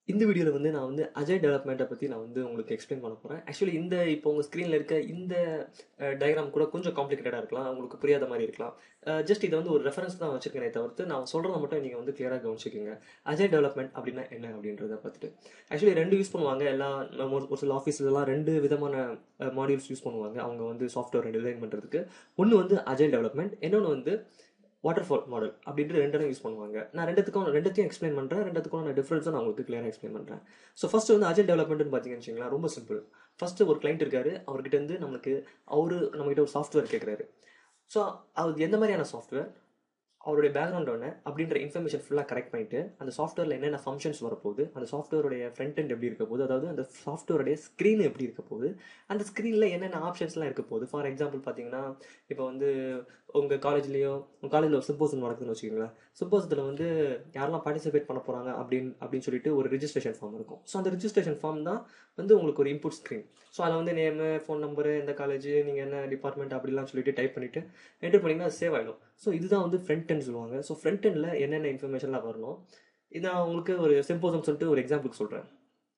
இந்த வீடியோவில் வந்து நான் வந்து அஜய் டெவலப்மெண்ட்டை பற்றி நான் வந்து உங்களுக்கு எக்ஸ்பிளைன் பண்ண போகிறேன் ஆக்சுவலி இந்த இப்போ உங்கள் ஸ்க்ரீனில் இருக்க இந்த டயக்ராம் கூட கொஞ்சம் காம்ப்ளிகேட்டடாக இருக்கலாம் உங்களுக்கு புரியாத மாதிரி இருக்கலாம் ஜஸ்ட் இதை வந்து ஒரு ரெஃபரன்ஸ் தான் வச்சுருக்கேனே தவிர்த்து நான் சொல்கிறத மட்டும் நீங்கள் வந்து கிளியராக கவனிச்சிக்கோங்க அஜய் டெவலப்மெண்ட் அப்படின்னா என்ன அப்படின்றத பார்த்துட்டு ஆக்சுவலி ரெண்டு யூஸ் பண்ணுவாங்க எல்லா நம்ம ஒரு ஒரு சில ஆஃபீஸ்லலாம் ரெண்டு விதமான மாடியூல்ஸ் யூஸ் பண்ணுவாங்க அவங்க வந்து சாஃப்ட்வேர் டிசைன் பண்ணுறதுக்கு ஒன்று வந்து அஜய் டெவலப்மெண்ட் இன்னொன்று வந்து வாட்டர் ஃபால் மாடல் அப்படின்ட்டு ரெண்டு இடம் யூஸ் பண்ணுவாங்க நான் ரெண்டுத்துக்கும் ரெண்டுத்தையும் எக்ஸ்பிளைன் பண்ணுறேன் ரெண்டுத்துக்கும் நான் டிஃப்ரென்ஸும் நான் உங்களுக்கு கிளியராக எக்ஸ்பிளைன் பண்ணுறேன் ஸோ ஃபர்ஸ்ட் வந்து அஜல் டெவலப்மெண்ட்னு பார்த்தீங்கன்னு வச்சுங்களேன் ரொம்ப சிம்பிள் ஃபர்ஸ்ட் ஒரு கிளைண்ட் இருக்காரு அவர்கிட்ட இருந்து நம்மளுக்கு அவரு நம்மகிட்ட ஒரு சாஃப்ட்வேர் கேட்குறாரு ஸோ அது எந்த மாதிரியான சாஃப்ட்வேர் அவருடைய பேக்ரவுண்ட் ஒன்று அப்படின்ற இன்ஃபர்மேஷன் ஃபுல்லாக கரெக்ட் பண்ணிட்டு அந்த சாஃப்ட்வேரில் என்னென்ன ஃபங்க்ஷன்ஸ் வரப்போகுது அந்த சாஃப்ட்வேருடைய ஃப்ரண்ட் end எப்படி இருக்க போகுது அதாவது அந்த சாஃப்ட்வேருடைய ஸ்க்ரீன் எப்படி இருக்க போகுது அந்த ஸ்க்ரீனில் என்னென்ன ஆப்ஷன்ஸ்லாம் இருக்க போகுது ஃபார் எக்ஸாம்பிள் பார்த்தீங்கன்னா இப்போ வந்து உங்கள் காலேஜ்லேயோ உங்கள் காலேஜில் ஒரு சிம்போசம் நடக்குதுன்னு வச்சுக்கோங்களேன் சிம்போசத்தில் வந்து யாரெல்லாம் பார்ட்டிசிபேட் பண்ண போகிறாங்க அப்படின்னு அப்படின்னு சொல்லிட்டு ஒரு ரிஜிஸ்ட்ரேஷன் ஃபார்ம் இருக்கும் ஸோ அந்த ரிஜிஸ்ட்ரேஷன் ஃபார்ம் தான் வந்து உங்களுக்கு ஒரு இன்புட் ஸ்க்ரீன் ஸோ அதில் வந்து நேமு ஃபோன் நம்பரு எந்த காலேஜ் நீங்கள் என்ன டிபார்ட்மெண்ட் அப்படிலாம் சொல்லிட்டு டைப் பண்ணிவிட்டு என்டர் பண்ணிங்கன்னா அது சேவ் ஆகிடும் ஸோ இதுதான் வந்து ஃப்ரண்ட் end சொல்லுவாங்க ஸோ ஃப்ரண்ட் எண்டில் என்னென்ன இன்ஃபர்மேஷன்லாம் வரணும் இது நான் உங்களுக்கு ஒரு சிம்போசம் சொல்லிட்டு ஒரு எக்ஸாம்பிளுக்கு சொல்கிறேன்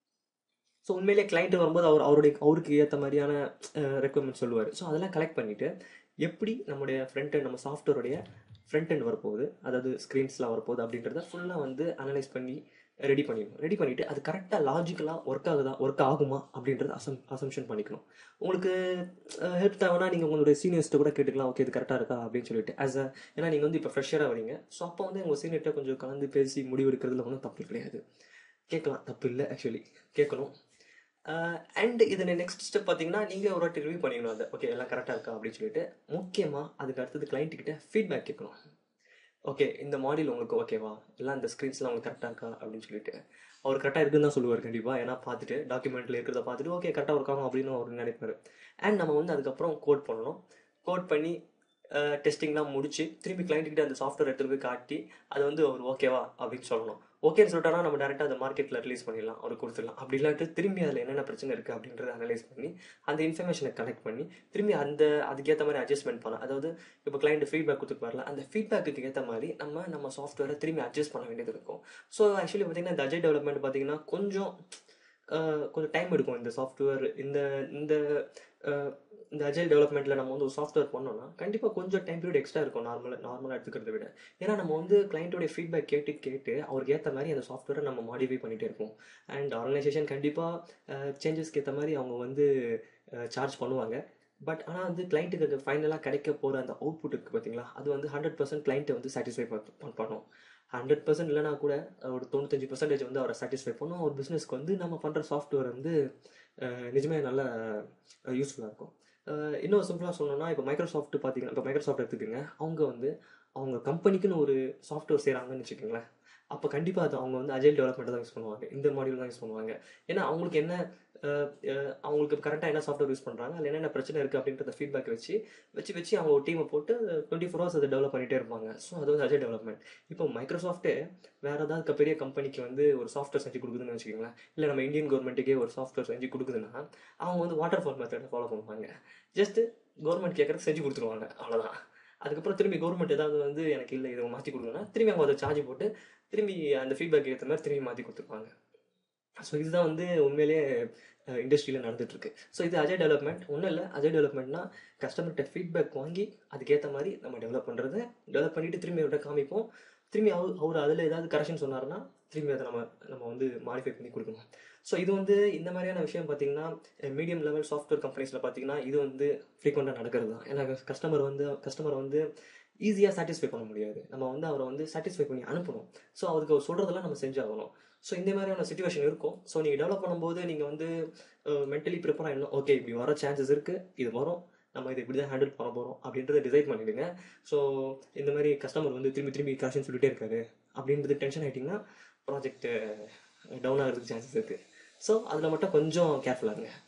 ஸோ உண்மையிலேயே கிளைண்ட் வரும்போது அவர் அவருடைய அவருக்கு ஏற்ற மாதிரியான ரெக்குவயர்மெண்ட் சொல்லுவார் ஸோ அதெல்லாம் கலெக்ட் பண்ணிவிட்டு எப்படி நம்முடைய ஃப்ரண்ட் end நம்ம சாஃப்ட்வேருடைய ஃப்ரண்ட் end வரப்போகுது அதாவது ஸ்க்ரீன்ஸ்லாம் வரப்போகுது அப்படின்றத ஃபுல்லாக வந்து அனலைஸ் பண்ணி ரெடி பண்ணிடணும் ரெடி பண்ணிவிட்டு அது கரெக்டாக லாஜிக்கலாக ஒர்க் ஆகுதா ஒர்க் ஆகுமா அப்படின்றத அசம் அசம்ஷன் பண்ணிக்கணும் உங்களுக்கு ஹெல்ப் தேவைன்னா நீங்கள் உங்களுடைய சீனியர்ஸ்ட்டு கூட கேட்டுக்கலாம் ஓகே இது கரெக்டாக இருக்கா அப்படின்னு சொல்லிட்டு ஆஸ் அ ஏன்னா நீங்கள் வந்து இப்போ ஃப்ரெஷராக வரீங்க ஸோ அப்போ வந்து உங்கள் சீனியர்கிட்ட கொஞ்சம் கலந்து பேசி முடிவு எடுக்கிறதுல ஒன்றும் தப்பு கிடையாது கேட்கலாம் தப்பு இல்லை ஆக்சுவலி கேட்கணும் அண்ட் இதில் நெக்ஸ்ட் ஸ்டெப் பார்த்தீங்கன்னா நீங்கள் ஒரு வாட்டி ரிவ்யூ பண்ணிக்கணும் அதை ஓகே எல்லாம் கரெக்டாக இருக்கா அப்படின்னு சொல்லிட்டு முக்கியமாக அதுக்கு அடுத்தது client கிட்ட ஃபீட்பேக் கேட்கணும் ஓகே இந்த மாடியூல் உங்களுக்கு ஓகேவா எல்லாம் இந்த ஸ்க்ரீன்ஸ்லாம் உங்களுக்கு கரெக்டாக இருக்கா அப்படின்னு சொல்லிட்டு அவர் கரெக்டாக இருக்குன்னு தான் சொல்லுவார் கண்டிப்பாக ஏன்னா பார்த்துட்டு டாக்குமெண்ட்டில் இருக்கிறத பார்த்துட்டு ஓகே கரெக்டாக ஒர்க் ஆகும் அப்படின்னு அவர் நினைப்பாரு அண்ட் நம்ம வந்து அதுக்கப்புறம் கோட் பண்ணணும் கோட் பண்ணி டெஸ்டிங்லாம் முடிச்சு திரும்பி client கிட்ட அந்த சாஃப்ட்வேர் எடுத்துகிட்டு போய் காட்டி அது வந்து அவர் ஓகேவா அப்படின்னு சொல்லணும் ஓகேன்னு சொல்லிட்டானா நம்ம டேரெக்டாக அதை மார்க்கெட்டில் ரிலீஸ் பண்ணிடலாம் அவர் கொடுத்துடலாம் அப்படி இல்லாட்டி திரும்பி அதில் என்னென்ன பிரச்சனை இருக்குது அப்படின்றத அனலைஸ் பண்ணி அந்த இன்ஃபர்மேஷனை கலெக்ட் பண்ணி திரும்பி அந்த அதுக்கேற்ற மாதிரி அட்ஜஸ்ட்மெண்ட் பண்ணலாம் அதாவது இப்போ கிளைண்ட் ஃபீட்பேக் கொடுத்துட்டு வரல அந்த ஃபீட்பேக்கு ஏற்ற மாதிரி நம்ம நம்ம சாஃப்ட்வேரை திரும்பி அட்ஜஸ்ட் பண்ண வேண்டியது இருக்கும் ஸோ ஆக்சுவலி பார்த்தீங்கன்னா இந்த அஜய் டெவலப்மெண்ட் பார்த்தீங்கன்னா கொஞ்சம் அஹ், கொஞ்சம் டைம் எடுக்கும் இந்த சாஃப்ட்வேர் இந்த இந்த அஹ், இந்த அஜைல் டெவலப்மெண்ட்டில் நம்ம வந்து ஒரு சாஃப்ட்வேர் பண்ணோம்னா கண்டிப்பாக கொஞ்சம் டைம் பீரியட் எக்ஸ்ட்ரா இருக்கும் நார்மலாக நார்மலாக எடுத்துக்கிறத விட ஏன்னா நம்ம வந்து கிளைண்ட்டோடைய ஃபீட்பேக் கேட்டு கேட்டு அவருக்கு ஏற்ற மாதிரி அந்த சாஃப்ட்வேரை நம்ம மாடிஃபை பண்ணிகிட்டே இருப்போம் அண்ட் ஆர்கனைசேஷன் கண்டிப்பாக சேஞ்சஸ்க்கு ஏற்ற மாதிரி அவங்க வந்து சார்ஜ் பண்ணுவாங்க பட் ஆனால் வந்து கிளைண்ட்டுக்கு ஃபைனலாக கிடைக்க போகிற அந்த அவுட்புட் இருக்குது பார்த்தீங்களா அது வந்து ஹண்ட்ரட் பர்சன்ட் கிளைண்ட்டை வந்து சாட்டிஸ்ஃபை பண்ணும் ஹண்ட்ரட் பர்சன்ட் இல்லைனா கூட ஒரு தொண்ணூத்தஞ்சு பர்சன்டேஜ் வந்து அவரை சாட்டிஸ்ஃபை பண்ணும் ஒரு பிஸ்னஸ்க்கு வந்து நம்ம பண்ணுற சாஃப்ட்வேர் வந்து அஹ், நிஜமே நல்ல யூஸ்ஃபுல்லாக இருக்கும் அஹ், இன்னும் சிம்பிளாக சொல்லணும்னா இப்போ மைக்ரோசாஃப்ட் பார்த்தீங்கன்னா இப்போ மைக்ரோசாஃப்ட் எடுத்துக்கோங்க அவங்க வந்து அவங்க கம்பெனிக்குன்னு ஒரு சாஃப்ட்வேர் செய்கிறாங்கன்னு வச்சுக்கோங்களேன் அப்போ கண்டிப்பாக அது அவங்க வந்து அஜைல் டெவலப்மெண்ட் தான் யூஸ் பண்ணுவாங்க இந்த மாடியூல் தான் யூஸ் பண்ணுவாங்க ஏன்னா அவங்களுக்கு என்ன அஹ், அஹ், அவங்களுக்கு கரெக்டாக என்ன சாஃப்ட்வேர் யூஸ் பண்ணுறாங்க அதில் என்னென்ன பிரச்சனை இருக்குது அப்படின்றத ஃபீட்பேக் வச்சு வச்சு வச்சு அவங்க ஒரு டீமை போட்டு டுவெண்ட்டி ஃபோர் ஹவர்ஸ் அதை டெவலப் பண்ணிகிட்டே இருப்பாங்க ஸோ அது வந்து அஜய் டெவலப்மெண்ட் இப்போ மைக்ரோசாஃப்ட்டே வேறு ஏதாவது பெரிய கம்பெனிக்கு வந்து ஒரு சாஃப்ட்வேர் செஞ்சு கொடுக்குதுன்னு வச்சுக்கோங்களேன் இல்லை நம்ம இந்தியன் கவர்மெண்ட்டுக்கே ஒரு சாஃப்ட்வேர் செஞ்சு கொடுக்குதுன்னா அவங்க வந்து வாட்டர் ஃபால் மெத்தடை ஃபாலோ பண்ணுவாங்க ஜஸ்ட் கவர்மெண்ட் கேட்குறது செஞ்சு கொடுத்துருவாங்க அவ்வளோதான் அதுக்கப்புறம் திரும்பி கவர்மெண்ட் ஏதாவது வந்து எனக்கு இல்லை இதை மாற்றி கொடுக்கணும்னா திரும்பி அவங்க அதை சார்ஜ் போட்டு திரும்பி அந்த ஃபீட்பேக் ஏற்ற மாதிரி திரும்பி மாற்றி கொடுத்துருப்பாங்க ஸோ இதுதான் வந்து உண்மையிலேயே இண்டஸ்ட்ரியில் நடந்துட்டுருக்கு ஸோ இது அஜய் டெவலப்மெண்ட் ஒன்றும் இல்லை அஜய் டெவலப்மெண்ட்னா கஸ்டமர்கிட்ட ஃபீட்பேக் வாங்கி அதுக்கேற்ற மாதிரி நம்ம டெவலப் பண்ணுறதை டெவலப் பண்ணிவிட்டு திரும்பி அவர்கிட்ட காமிப்போம் திரும்பி அவர் அவர் அதில் ஏதாவது கரெக்ஷன் சொன்னாருன்னா திரும்பி அதை நம்ம நம்ம வந்து மாடிஃபை பண்ணி கொடுக்கணும் ஸோ இது வந்து இந்த மாதிரியான விஷயம் பார்த்தீங்கன்னா மீடியம் லெவல் சாஃப்ட்வேர் கம்பெனிஸில் பார்த்தீங்கன்னா இது வந்து ஃப்ரீக்வெண்ட்டாக நடக்கிறது தான் ஏன்னா கஸ்டமர் வந்து கஸ்டமரை வந்து ஈஸியாக சாட்டிஸ்ஃபை பண்ண முடியாது நம்ம வந்து அவரை வந்து சாட்டிஸ்ஃபை பண்ணி அனுப்பணும் ஸோ அவருக்கு அவர் சொல்கிறதெல்லாம் நம்ம செஞ்சாகணும் ஸோ இந்த மாதிரியான சுச்சுவேஷன் இருக்கும் ஸோ நீங்கள் டெவலப் பண்ணும்போது நீங்கள் வந்து மென்டலி ப்ரிப்பேர் ஆகிடணும் ஓகே இப்படி வர சான்சஸ் இருக்குது இது வரும் நம்ம இதை இப்படி தான் ஹேண்டில் பண்ண போகிறோம் அப்படின்றத டிசைட் பண்ணிவிடுங்க ஸோ இந்த மாதிரி கஸ்டமர் வந்து திரும்பி திரும்பி கரெக்ஷன் சொல்லிட்டே இருக்காரு அப்படின்றது டென்ஷன் ஆகிட்டிங்கன்னா ப்ராஜெக்ட் டவுன் ஆகிறதுக்கு சான்சஸ் இருக்குது ஸோ அதில் மட்டும் கொஞ்சம் கேர்ஃபுல்லாக இருங்க